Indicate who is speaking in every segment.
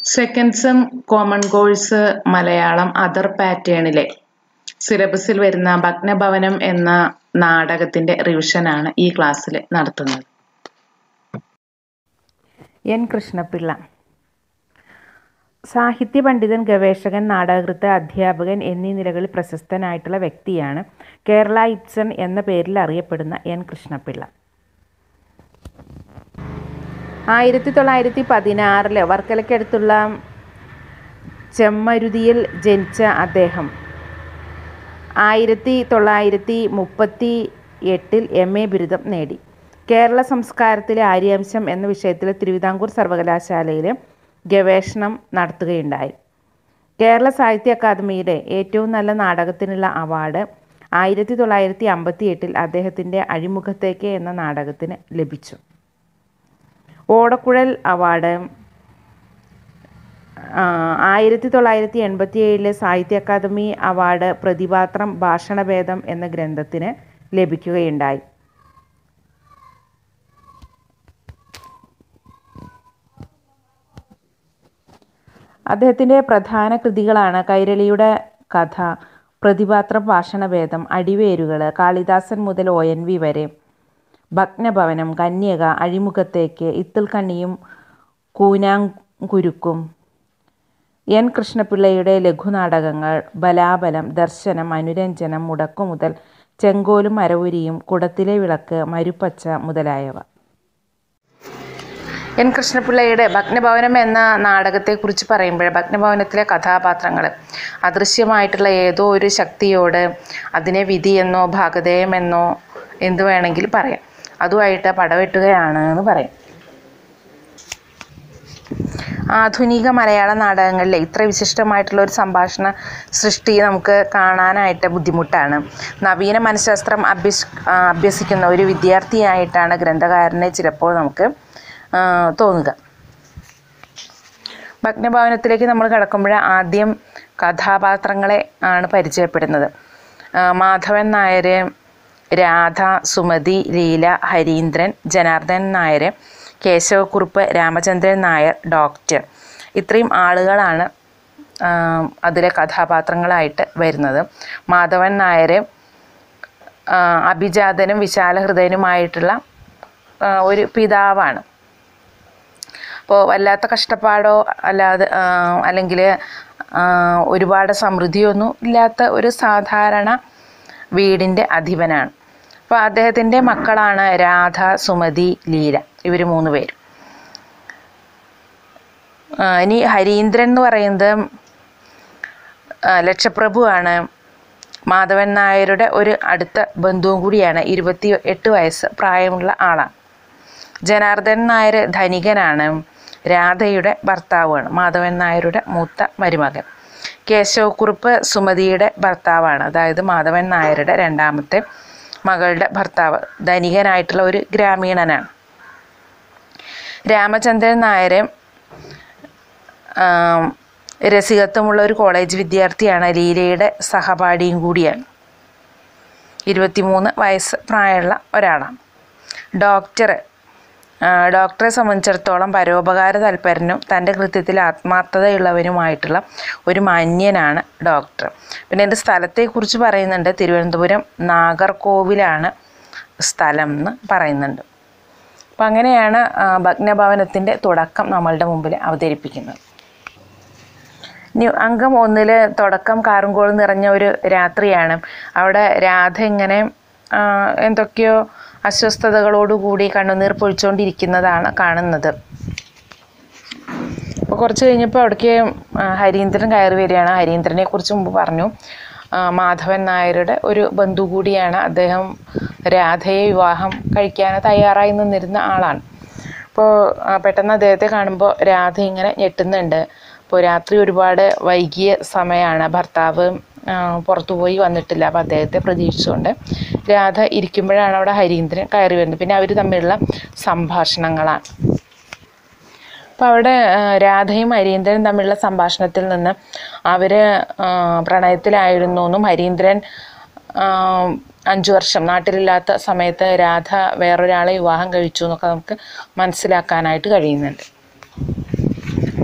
Speaker 1: second sem common course Malayalam other പാറ്റേണിലെ സിലബസിൽ വരുന്ന ഭഗ്നഭവനം എന്ന നാടകത്തിന്റെ റിവിഷനാണ് ഈ ക്ലാസ്സിൽ നടത്തുന്നത്
Speaker 2: എൻ കൃഷ്ണപിള്ള സാഹിത്യ പണ്ഡിതൻ ഗവേഷകൻ നാടകകൃത്ത് അധ്യാപകൻ എന്നീ നിലകളിൽ പ്രശസ്തനായിട്ടുള്ള വ്യക്തിയാണ് കേരള ഇബ്സൺ എന്ന പേരിൽ അറിയപ്പെടുന്ന എൻ കൃഷ്ണപിള്ള ആയിരത്തി തൊള്ളായിരത്തി പതിനാറില് വർക്കലയ്ക്കടുത്തുള്ള ചെമ്മരുതിയിൽ ജനിച്ച അദ്ദേഹം ആയിരത്തി തൊള്ളായിരത്തി മുപ്പത്തി എട്ടിൽ എം എ ബിരുദം നേടി കേരള സംസ്കാരത്തിലെ ആര്യാംശം എന്ന വിഷയത്തിൽ തിരുവിതാംകൂർ സർവകലാശാലയിൽ ഗവേഷണം നടത്തുകയുണ്ടായി കേരള സാഹിത്യ അക്കാദമിയുടെ ഏറ്റവും നല്ല നാടകത്തിനുള്ള അവാർഡ് ആയിരത്തി തൊള്ളായിരത്തി അമ്പത്തി എട്ടിൽ അദ്ദേഹത്തിൻ്റെ അഴിമുഖത്തേക്ക് എന്ന നാടകത്തിന് ലഭിച്ചു ഓടക്കുഴൽ അവാർഡ് ആയിരത്തി തൊള്ളായിരത്തി എൺപത്തി ഏഴിലെ സാഹിത്യ അക്കാദമി അവാർഡ് പ്രതിപാത്രം ഭാഷണഭേദം എന്ന ഗ്രന്ഥത്തിന് ലഭിക്കുകയുണ്ടായി അദ്ദേഹത്തിൻ്റെ പ്രധാന കൃതികളാണ് കൈരളിയുടെ കഥ പ്രതിപാത്രം ഭാഷണഭേദം അടിവേരുകൾ കാളിദാസൻ മുതൽ ഒ എൻ വി വരെ ഭഗ്നഭവനം കന്യക അഴിമുഖത്തേക്ക് ഇത്തിൾ കണ്ണിയും കൂനാങ്കുരുക്കും എൻ കൃഷ്ണപിള്ളയുടെ ലഘുനാടകങ്ങൾ ബലാബലം ദർശനം അനുരഞ്ജനം മുടക്കുമുതൽ ചെങ്കോലും മരവുരിയും കുടത്തിലെ വിളക്ക് മരുപ്പച്ച മുതലായവ എൻ കൃഷ്ണപിള്ളയുടെ ഭഗ്നഭവനം എന്ന നാടകത്തെക്കുറിച്ച് പറയുമ്പോൾ ഭഗ്നഭവനത്തിലെ കഥാപാത്രങ്ങൾ അദൃശ്യമായിട്ടുള്ള ഏതോ ഒരു ശക്തിയോട് അതിനെ വിധിയെന്നോ ഭാഗധേയമെന്നോ എന്തു വേണമെങ്കിൽ പറയാം അതുമായിട്ട് പടവെട്ടുകയാണ് എന്ന് പറയും ആധുനിക മലയാള നാടകങ്ങളിൽ ഇത്ര വിശിഷ്ടമായിട്ടുള്ള ഒരു സംഭാഷണ സൃഷ്ടി നമുക്ക് കാണാനായിട്ട് ബുദ്ധിമുട്ടാണ് നവീന മനഃശാസ്ത്രം അഭ്യസ് അഭ്യസിക്കുന്ന ഒരു വിദ്യാർത്ഥിയായിട്ടാണ് ഗ്രന്ഥകാരനെ ചിലപ്പോൾ നമുക്ക് തോന്നുക ഭഗ്നഭവനത്തിലേക്ക് നമ്മൾ കിടക്കുമ്പോൾ ആദ്യം കഥാപാത്രങ്ങളെ ആണ് പരിചയപ്പെടുന്നത് മാധവൻ നായർ രാധ സുമതി ലീല ഹരീന്ദ്രൻ ജനാർദ്ദൻ നായർ കേശവക്കുറുപ്പ് രാമചന്ദ്രൻ നായർ ഡോക്ടർ ഇത്രയും ആളുകളാണ് അതിലെ കഥാപാത്രങ്ങളായിട്ട് വരുന്നത് മാധവൻ നായർ അഭിജാതനും വിശാലഹൃദയനുമായിട്ടുള്ള ഒരു പിതാവാണ് അപ്പോൾ വല്ലാത്ത കഷ്ടപ്പാടോ അല്ലാതെ അല്ലെങ്കിൽ ഒരുപാട് സമൃദ്ധിയൊന്നും ഇല്ലാത്ത ഒരു സാധാരണ വീടിൻ്റെ അധിപനാണ് അപ്പോൾ അദ്ദേഹത്തിൻ്റെ മക്കളാണ് രാധ സുമതി ലീല ഇവർ മൂന്ന് പേര് ഇനി ഹരീന്ദ്രൻ എന്ന് പറയുന്നത് ലക്ഷപ്രഭുവാണ് മാധവൻ നായരുടെ ഒരു അടുത്ത ബന്ധുവും കൂടിയാണ് ഇരുപത്തി എട്ട് വയസ്സ് പ്രായമുള്ള ആളാണ് ജനാർദ്ദൻ നായർ ധനികനാണ് രാധയുടെ ഭർത്താവാണ് മാധവൻ നായരുടെ മൂത്ത മരുമകൻ കേശവക്കുറുപ്പ് സുമതിയുടെ ഭർത്താവാണ് അതായത് മാധവൻ നായരുടെ രണ്ടാമത്തെ മകളുടെ ഭർത്താവ് ധനികനായിട്ടുള്ള ഒരു ഗ്രാമീണനാണ് രാമചന്ദ്രൻ നായർ രസികത്വമുള്ള ഒരു കോളേജ് വിദ്യാർത്ഥിയാണ് ലീലയുടെ സഹപാഠിയും കൂടിയാണ് ഇരുപത്തിമൂന്ന് വയസ്സ് പ്രായമുള്ള ഒരാളാണ് ഡോക്ടർ ഡോക്ടറെ സംബന്ധിച്ചിടത്തോളം പരോപകാര തൽപരനും തൻ്റെ കൃത്യത്തിൽ ആത്മാർത്ഥതയുള്ളവനുമായിട്ടുള്ള ഒരു മാന്യനാണ് ഡോക്ടർ പിന്നെ എൻ്റെ സ്ഥലത്തെക്കുറിച്ച് പറയുന്നുണ്ട് തിരുവനന്തപുരം നാഗർകോവിലാണ് സ്ഥലം എന്ന് പറയുന്നുണ്ട് അപ്പം അങ്ങനെയാണ് ഭഗ്നഭവനത്തിൻ്റെ തുടക്കം നമ്മളുടെ മുമ്പിൽ അവതരിപ്പിക്കുന്നത് ന്യൂ അംഗം ഒന്നിൽ തുടക്കം കാറുംകോൾ നിറഞ്ഞ ഒരു രാത്രിയാണ് അവിടെ രാധ ഇങ്ങനെ എന്തൊക്കെയോ അസ്വസ്ഥതകളോടുകൂടി കണ്ണുനീർ പൊഴിച്ചുകൊണ്ടിരിക്കുന്നതാണ് കാണുന്നത് അപ്പോൾ കുറച്ച് കഴിഞ്ഞപ്പോൾ അവിടേക്ക് ഹരീന്ദ്രൻ കയറി വരികയാണ് ഹരീന്ദ്രനെ കുറിച്ച് മുമ്പ് പറഞ്ഞു മാധവൻ നായരുടെ ഒരു ബന്ധു കൂടിയാണ് അദ്ദേഹം രാധയെ വിവാഹം കഴിക്കാൻ തയ്യാറായി നിന്നിരുന്ന ആളാണ് അപ്പോൾ പെട്ടെന്ന് അദ്ദേഹത്തെ കാണുമ്പോൾ രാധ ഇങ്ങനെ ഞെട്ടുന്നുണ്ട് അപ്പോൾ രാത്രി ഒരുപാട് വൈകിയ സമയമാണ് ഭർത്താവ് പുറത്തു പോയി വന്നിട്ടില്ല അപ്പോൾ അദ്ദേഹത്തെ പ്രതീക്ഷിച്ചുകൊണ്ട് രാധ ഇരിക്കുമ്പോഴാണ് അവിടെ ഹരീന്ദ്രൻ കയറി വരുന്നത് പിന്നെ അവർ തമ്മിലുള്ള സംഭാഷണങ്ങളാണ് അപ്പോൾ അവിടെ രാധയും ഹരീന്ദ്രനും തമ്മിലുള്ള സംഭാഷണത്തിൽ നിന്ന് അവർ പ്രണയത്തിലായിരുന്നു എന്നും ഹരീന്ദ്രൻ അഞ്ചു വർഷം നാട്ടിലില്ലാത്ത സമയത്ത് രാധ വേറൊരാളെ വിവാഹം കഴിച്ചു എന്നൊക്കെ നമുക്ക് മനസ്സിലാക്കാനായിട്ട് കഴിയുന്നുണ്ട്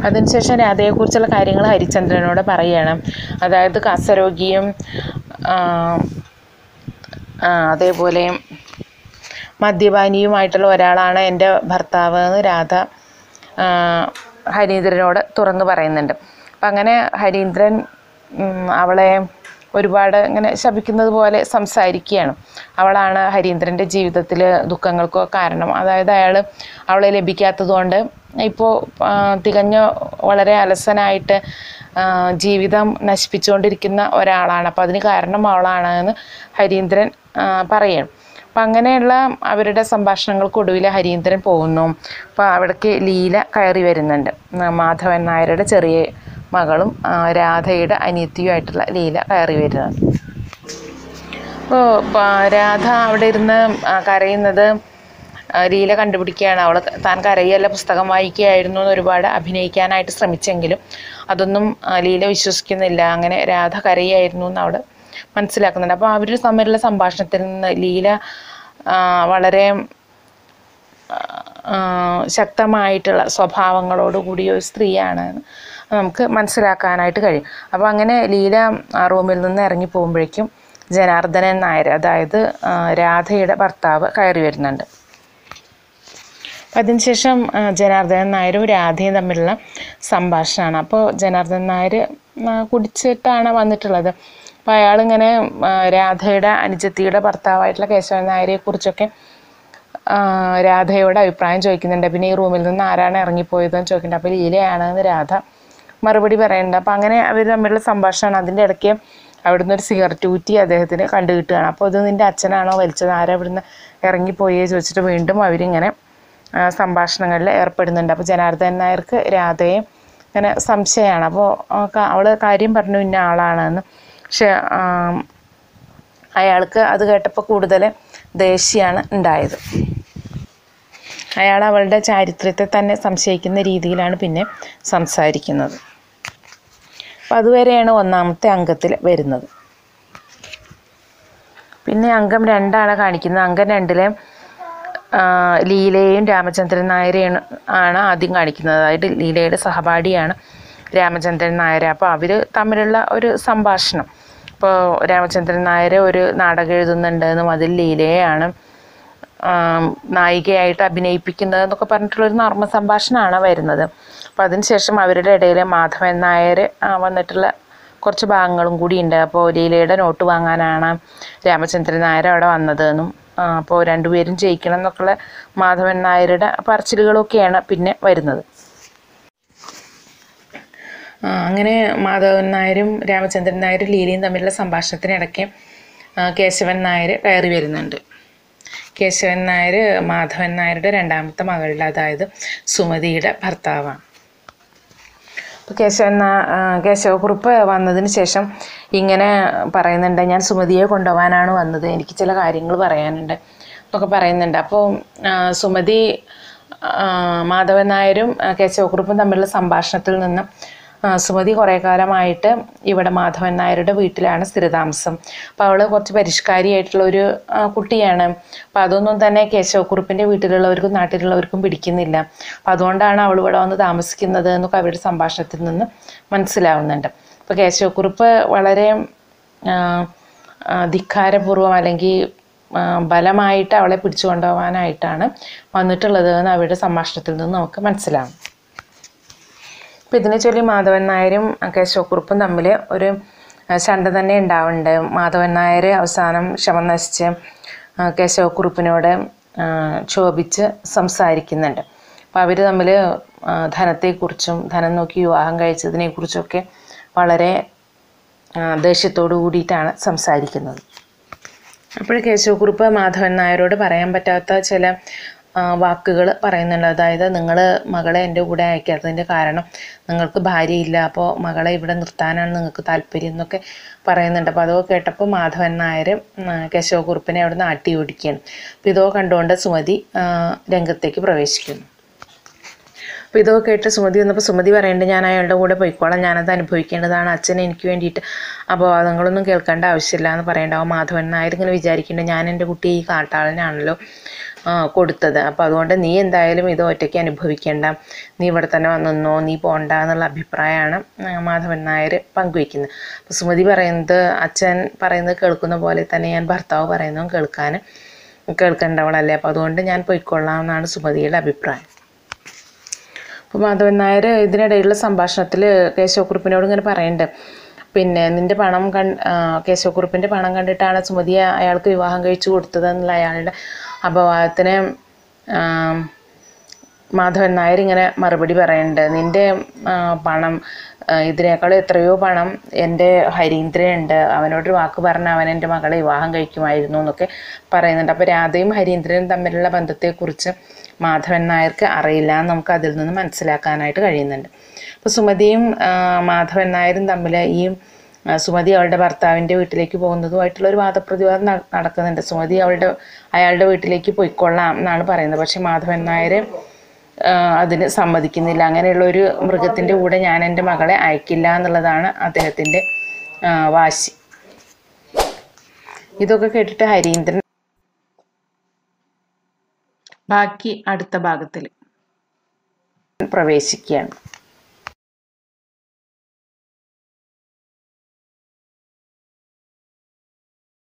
Speaker 2: അതിനുശേഷം രാധയെക്കുറിച്ചുള്ള കാര്യങ്ങൾ ഹരിചന്ദ്രനോട് പറയുകയാണ് അതായത് കാസരോഗിയും ആ, ആ, അതേപോലെ മദ്യപാനിയുമായിട്ടുള്ള ഒരാളാണ് എൻ്റെ ഭർത്താവ് എന്ന് രാധ ആ, ഹരീന്ദ്രനോട് തുറന്നു പറയുന്നുണ്ട് അപ്പം അങ്ങനെ ഹരീന്ദ്രൻ ഉം, അവളെ ഒരുപാട് ഇങ്ങനെ ശപിക്കുന്നത് പോലെ സംസാരിക്കുകയാണ് അവളാണ് ഹരീന്ദ്രൻ്റെ ജീവിതത്തിൽ ദുഃഖങ്ങൾക്കോ കാരണം അതായത് അയാൾ അവളെ ലഭിക്കാത്തതുകൊണ്ട് ഇപ്പോൾ തികഞ്ഞ വളരെ അലസനായിട്ട് ആ, ജീവിതം നശിപ്പിച്ചുകൊണ്ടിരിക്കുന്ന ഒരാളാണ് അപ്പോൾ അതിന് കാരണം അവളാണ് എന്ന് ഹരീന്ദ്രൻ ആ, പറയണം അപ്പം അങ്ങനെയുള്ള അവരുടെ സംഭാഷണങ്ങൾക്കൊടുവിൽ ഹരീന്ദ്രൻ പോകുന്നു അപ്പോൾ അവിടേക്ക് ലീല കയറി വരുന്നുണ്ട് ആ, മാധവൻ നായരുടെ ചെറിയ മകളും ആ, രാധയുടെ അനിയത്തിയുമായിട്ടുള്ള ലീല കയറി വരുന്നത് അപ്പോൾ രാധ അവിടെ ഇരുന്ന് ആ, കരയുന്നത് ആ, ലീല കണ്ടുപിടിക്കുകയാണ് അവൾ താൻ കരയല്ല പുസ്തകം വായിക്കുകയായിരുന്നു എന്ന് ഒരുപാട് അഭിനയിക്കാനായിട്ട് ശ്രമിച്ചെങ്കിലും അതൊന്നും ആ, ലീല വിശ്വസിക്കുന്നില്ല അങ്ങനെ രാധ കരയായിരുന്നു എന്ന് അവിടെ മനസ്സിലാക്കുന്നുണ്ട് അപ്പോൾ അവർ തമ്മിലുള്ള സംഭാഷണത്തിൽ നിന്ന് ലീല ആ, വളരെ ആ, ശക്തമായിട്ടുള്ള സ്വഭാവങ്ങളോട് കൂടിയ ഒരു സ്ത്രീയാണ് എന്ന് നമുക്ക് മനസ്സിലാക്കാനായിട്ട് കഴിയും അപ്പോൾ അങ്ങനെ ലീല ആ റൂമിൽ നിന്ന് ഇറങ്ങി പോകുമ്പോഴേക്കും ജനാർദ്ദനൻ നായർ അതായത് ആ, രാധയുടെ ഭർത്താവ് കയറി വരുന്നുണ്ട് അപ്പം അതിനുശേഷം ആ, ജനാർദ്ദനൻ നായരും രാധയും തമ്മിലുള്ള സംഭാഷണമാണ് അപ്പോൾ ജനാർദ്ദനൻ നായർ ആ, കുടിച്ചിട്ടാണ് വന്നിട്ടുള്ളത് അപ്പോൾ അയാളിങ്ങനെ ആ, രാധയുടെ അനുജത്തിയുടെ ഭർത്താവായിട്ടുള്ള കേശവൻ നായരെ കുറിച്ചൊക്കെ ആ, രാധയോട് അഭിപ്രായം ചോദിക്കുന്നുണ്ട് പിന്നെ ഈ റൂമിൽ നിന്ന് ആരാണ് ഇറങ്ങിപ്പോയതെന്ന് ചോദിക്കുന്നുണ്ട് അപ്പോൾ ലീലയാണെന്ന് രാധ മറുപടി പറയുന്നുണ്ട് അപ്പോൾ അങ്ങനെ അവർ തമ്മിലുള്ള സംഭാഷണമാണ് അതിൻ്റെ ഇടയ്ക്ക് അവിടുന്ന് ഒരു സിഗരറ്റ് ഊറ്റി അദ്ദേഹത്തിന് കണ്ടു കിട്ടുകയാണ് അപ്പോൾ ഇത് നിൻ്റെ അച്ഛനാണോ വലിച്ചത് ആരാ ഇവിടുന്ന് ഇറങ്ങിപ്പോയേ ചോദിച്ചിട്ട് വീണ്ടും അവരിങ്ങനെ ആ, സംഭാഷണങ്ങളിൽ ഏർപ്പെടുന്നുണ്ട് അപ്പോൾ ജനാർദ്ദൻ നായർക്ക് രാധയെ ഇങ്ങനെ സംശയമാണ് അപ്പോൾ അവൾ കാര്യം പറഞ്ഞു ഇന്ന ആളാണെന്ന് പക്ഷെ ആം, അയാൾക്ക് അത് കേട്ടപ്പോൾ കൂടുതൽ ദേഷ്യമാണ് ഉണ്ടായത് അയാൾ അവളുടെ ചാരിത്രത്തെ തന്നെ സംശയിക്കുന്ന രീതിയിലാണ് പിന്നെ സംസാരിക്കുന്നത് അപ്പം അതുവരെയാണ് ഒന്നാമത്തെ അംഗത്തിൽ വരുന്നത് പിന്നെ അംഗം രണ്ടാണ് കാണിക്കുന്നത് അംഗം രണ്ടിലെ ആ, ലീലയെയും രാമചന്ദ്രൻ നായരെയാണ് ആണ് ആദ്യം കാണിക്കുന്നത് അതായത് ലീലയുടെ സഹപാഠിയാണ് രാമചന്ദ്രൻ നായർ അപ്പോൾ അവർ തമ്മിലുള്ള ഒരു സംഭാഷണം ഇപ്പോൾ രാമചന്ദ്രൻ നായർ ഒരു നാടകം എഴുതുന്നുണ്ടെന്നും അതിൽ ലീലയെയാണ് ആം, നായികയായിട്ട് അഭിനയിപ്പിക്കുന്നത് എന്നൊക്കെ പറഞ്ഞിട്ടുള്ളൊരു നർമ്മ സംഭാഷണമാണ് വരുന്നത് അപ്പോൾ അതിനുശേഷം അവരുടെ ഇടയിൽ മാധവൻ നായർ ആ, വന്നിട്ടുള്ള കുറച്ച് ഭാഗങ്ങളും കൂടി ഉണ്ട് അപ്പോൾ ലീലയുടെ നോട്ട് വാങ്ങാനാണ് രാമചന്ദ്രൻ നായർ അവിടെ വന്നതെന്നും ആ, അപ്പോൾ രണ്ടുപേരും ജയിക്കണം എന്നൊക്കെയുള്ള മാധവൻ നായരുടെ പറച്ചിലുകളൊക്കെയാണ് പിന്നെ വരുന്നത് ആ, അങ്ങനെ മാധവൻ നായരും രാമചന്ദ്രൻ നായരും ലീലയും തമ്മിലുള്ള സംഭാഷണത്തിനിടയ്ക്ക് ആ, കേശവൻ നായർ കയറി വരുന്നുണ്ട് കേശവൻ നായർ മാധവൻ നായരുടെ രണ്ടാമത്തെ മകളുടെ അതായത് സുമതിയുടെ ഭർത്താവാണ് അപ്പോൾ കേശവൻ നാ- ആ, കേശവക്കുറുപ്പ് വന്നതിന് ശേഷം ഇങ്ങനെ പറയുന്നുണ്ട് ഞാൻ സുമതിയെ കൊണ്ടുപോകാനാണ് വന്നത് എനിക്ക് ചില കാര്യങ്ങൾ പറയാനുണ്ട് എന്നൊക്കെ പറയുന്നുണ്ട് അപ്പോൾ ആ, സുമതി ആ, മാധവൻ നായരും ആ, കേശവക്കുറുപ്പും തമ്മിലുള്ള സംഭാഷണത്തിൽ നിന്ന് ആ, സുമതി കുറേ കാലമായിട്ട് ഇവിടെ മാധവൻ നായരുടെ വീട്ടിലാണ് സ്ഥിരതാമസം അപ്പോൾ അവൾ കുറച്ച് പരിഷ്കാരിയായിട്ടുള്ള ഒരു ആ, കുട്ടിയാണ് അപ്പോൾ അതൊന്നും തന്നെ കേശവക്കുറുപ്പിൻ്റെ വീട്ടിലുള്ളവർക്കും നാട്ടിലുള്ളവർക്കും പിടിക്കുന്നില്ല അപ്പോൾ അതുകൊണ്ടാണ് അവൾ ഇവിടെ വന്ന് താമസിക്കുന്നത് എന്നൊക്കെ അവരുടെ സംഭാഷണത്തിൽ നിന്ന് മനസ്സിലാവുന്നുണ്ട് അപ്പോൾ കേശവക്കുറുപ്പ് വളരെ ആ, ആ, ധിക്കാരപൂർവം അല്ലെങ്കിൽ ആ, ബലമായിട്ട് അവളെ പിടിച്ചു കൊണ്ടുപോകാനായിട്ടാണ് വന്നിട്ടുള്ളത് എന്ന് അവരുടെ സംഭാഷണത്തിൽ നിന്ന് നമുക്ക് മനസ്സിലാവും അപ്പോൾ ഇതിനെ ചൊല്ലി മാധവൻ നായരും കേശവക്കുറുപ്പും തമ്മിൽ ഒരു ആ, ശണ്ട തന്നെ ഉണ്ടാവുന്നുണ്ട് മാധവൻ നായർ അവസാനം ക്ഷമ നശിച്ച് ആ, കേശവക്കുറുപ്പിനോട് ആ, ക്ഷോഭിച്ച് സംസാരിക്കുന്നുണ്ട് അപ്പോൾ അവർ തമ്മിൽ ആ, ധനത്തെക്കുറിച്ചും ധനം നോക്കി വിവാഹം കഴിച്ചതിനെക്കുറിച്ചൊക്കെ വളരെ ആ, ദേഷ്യത്തോടു കൂടിയിട്ടാണ് സംസാരിക്കുന്നത് അപ്പോൾ കേശവക്കുറുപ്പ് മാധവൻ നായരോട് പറയാൻ പറ്റാത്ത ചില വാക്കുകൾ പറയുന്നുണ്ട് അതായത് നിങ്ങൾ മകളെ എൻ്റെ കൂടെ അയക്കാത്തതിൻ്റെ കാരണം നിങ്ങൾക്ക് ഭാര്യയില്ല അപ്പോൾ മകളെ ഇവിടെ നിർത്താനാണ് നിങ്ങൾക്ക് താല്പര്യം എന്നൊക്കെ പറയുന്നുണ്ട് അപ്പോൾ അതൊക്കെ കേട്ടപ്പോൾ മാധവൻ നായർ ഉം, കേശവക്കുറുപ്പിനെ അവിടെ നിന്ന് ആട്ടി ഓടിക്കുകയാണ് അപ്പോൾ ഇതോ കണ്ടുകൊണ്ട് സുമതി ആ, രംഗത്തേക്ക് പ്രവേശിക്കുന്നു അപ്പോൾ ഇതൊക്കെ കേട്ട് സുമതി വന്നപ്പോൾ സുമതി പറയുന്നുണ്ട് ഞാൻ അയാളുടെ കൂടെ പോയിക്കോളാം ഞാനത് അനുഭവിക്കേണ്ടതാണ് അച്ഛൻ എനിക്ക് വേണ്ടിയിട്ട് അപ്പോൾ നിങ്ങളൊന്നും കേൾക്കേണ്ട ആവശ്യമില്ല എന്ന് പറയണ്ടാവും മാധവൻ നായർ ഇങ്ങനെ വിചാരിക്കുന്നുണ്ട് ഞാൻ എൻ്റെ കുട്ടിയെ ഈ കാട്ടാളനാണല്ലോ ആ, കൊടുത്തത് അപ്പോൾ അതുകൊണ്ട് നീ എന്തായാലും ഇത് ഒറ്റയ്ക്ക് അനുഭവിക്കേണ്ട നീ ഇവിടെ തന്നെ വന്നോ നീ പോണ്ട എന്നുള്ള അഭിപ്രായമാണ് ആ, മാധവൻ നായർ പങ്കുവയ്ക്കുന്നത് അപ്പോൾ സുമതി പറയുന്നത് അച്ഛൻ പറയുന്നത് കേൾക്കുന്ന പോലെ തന്നെ ഞാൻ ഭർത്താവ് പറയുന്നതും കേൾക്കാൻ കേൾക്കേണ്ടവളല്ലേ അപ്പോൾ അതുകൊണ്ട് ഞാൻ പൊയ്ക്കൊള്ളാം എന്നാണ് സുമതിയുടെ അഭിപ്രായം അപ്പോൾ മാധവൻ നായർ ഇതിനിടയിലുള്ള സംഭാഷണത്തിൽ കേശവക്കുറുപ്പിനോട് ഇങ്ങനെ പറയുന്നുണ്ട് പിന്നെ നിന്റെ പണം കൺ ആ, കേശവക്കുറുപ്പിൻ്റെ പണം കണ്ടിട്ടാണ് സുമതി അയാൾക്ക് വിവാഹം കഴിച്ചു കൊടുത്തതെന്നുള്ള അയാളുടെ അപവാദത്തിന് ആ, മാധവൻ നായർ ഇങ്ങനെ മറുപടി പറയുന്നുണ്ട് നിന്റെ ആ, പണം ആ, ഇതിനേക്കാൾ എത്രയോ പണം എൻ്റെ ഹരീന്ദ്രനുണ്ട് അവനോടൊരു വാക്ക് പറഞ്ഞ അവൻ എൻ്റെ മകളെ വിവാഹം കഴിക്കുമായിരുന്നു എന്നൊക്കെ പറയുന്നുണ്ട് അപ്പോൾ രാധയും ഹരീന്ദ്രനും തമ്മിലുള്ള ബന്ധത്തെക്കുറിച്ച് മാധവൻ നായർക്ക് അറിയില്ല എന്ന് നമുക്ക് അതിൽ നിന്ന് മനസ്സിലാക്കാനായിട്ട് കഴിയുന്നുണ്ട് അപ്പോൾ സുമതിയും ആ, മാധവൻ നായരും തമ്മിൽ ഈ ആ, സുമതി അവളുടെ ഭർത്താവിൻ്റെ വീട്ടിലേക്ക് പോകുന്നതുമായിട്ടുള്ള ഒരു വാദപ്രതിവാദം നട- നടക്കുന്നുണ്ട് സുമതി അവളുടെ അയാളുടെ വീട്ടിലേക്ക് പോയിക്കൊള്ളാം എന്നാണ് പറയുന്നത് പക്ഷേ മാധവൻ നായർ ആ, അതിന് സമ്മതിക്കുന്നില്ല അങ്ങനെയുള്ള ഒരു മൃഗത്തിൻ്റെ കൂടെ ഞാൻ എൻ്റെ മകളെ അയക്കില്ല എന്നുള്ളതാണ് അദ്ദേഹത്തിൻ്റെ ആ, വാശി ഇതൊക്കെ കേട്ടിട്ട് ഹരീന്ദ്രൻ
Speaker 1: ബാക്കി അടുത്ത ഭാഗത്തിൽ
Speaker 2: പ്രവേശിക്കുകയാണ്